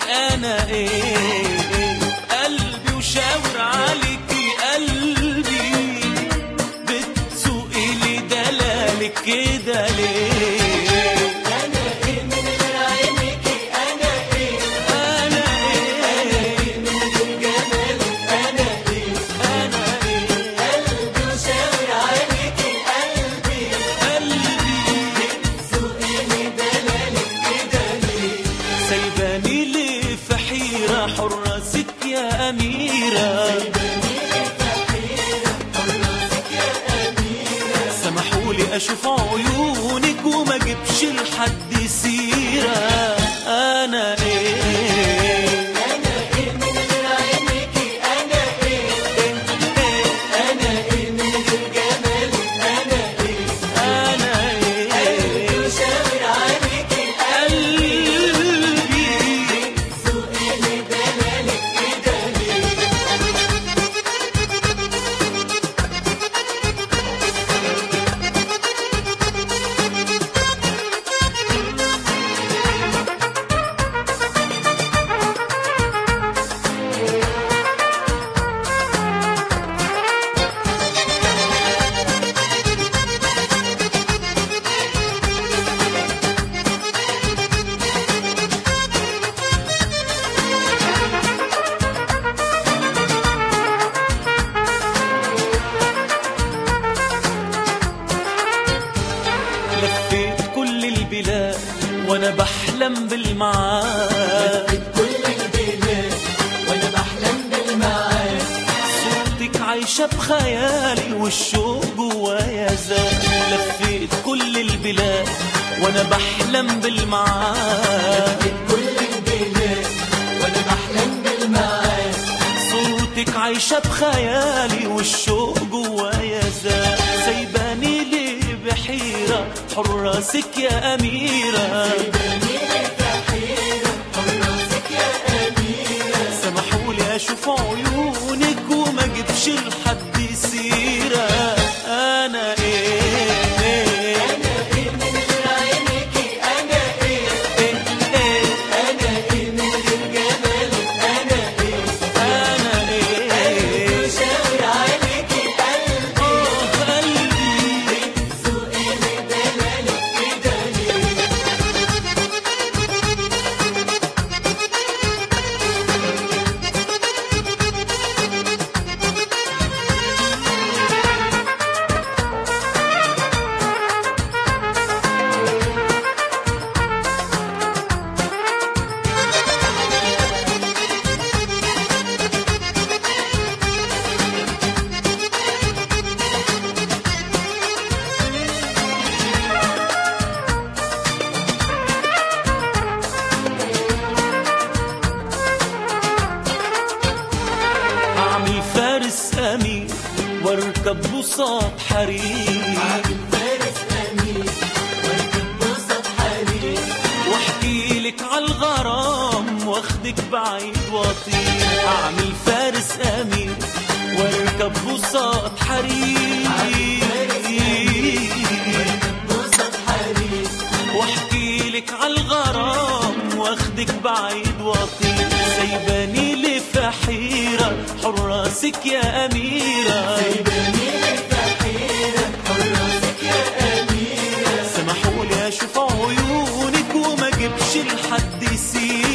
انا ايه قلبي وشاور عليكي قلبي بتسوقي لي دلالك كده ليه انا ايه من غير عينيكي انا ايه انا ايه من غير جمالك انا ايه انا ايه قلبي وشاور عليكي قلبي قلبي سوقيني دلالك كده ليه سايباني ليه في حيرة حراسك يا أميرة سمحولي أشوف عيونك وما جبش لحد سيرة أنا إيه انا ايه من غير عينيكي انا ايه انا ايه من غير جمالك انا ايه أنا قلبي إيه وشاور عليكي قلبي سوقيني دلالك كده ليه لفيت كل البلاد وأنا بحلم بالمعاد كل البلاد وانا بحلم بالمعاد صورتك عايشة بخيالي والشوق جوايا زاد لفيت كل البلاد وانا بحلم بالمعاد كل البلاد وانا بحلم بالمعاد صورتك عايشة بخيالي والشوق جوايا زاد سايباني ليه بحيرة حراسك يا أميرة سمحولي أشوف عيونك وما جبش لحد سيرة أنا إيه انا ايه من غير عينيكي انا ايه إيه إيه انا ايه من غير جمالك انا ايه أنا إيه وشاور عليكي قلبي آه قلبي سوقيني دلالك كده ليه أعمل فارس أمين واركب بساط حرير عامل فارس امين واركب بسط حرير واحكي لك عالغرام واخدك بعيد واطير اعمل فارس امين واركب بساط حرير بسط حرير واحكي لك عالغرام واخدك بعيد واطير سايباني لي في حيرة حراسك يا أميرة جميل فحيرة حراسك يا أميرة سمحولي أشوف عيونك وما جبش لحد سيرة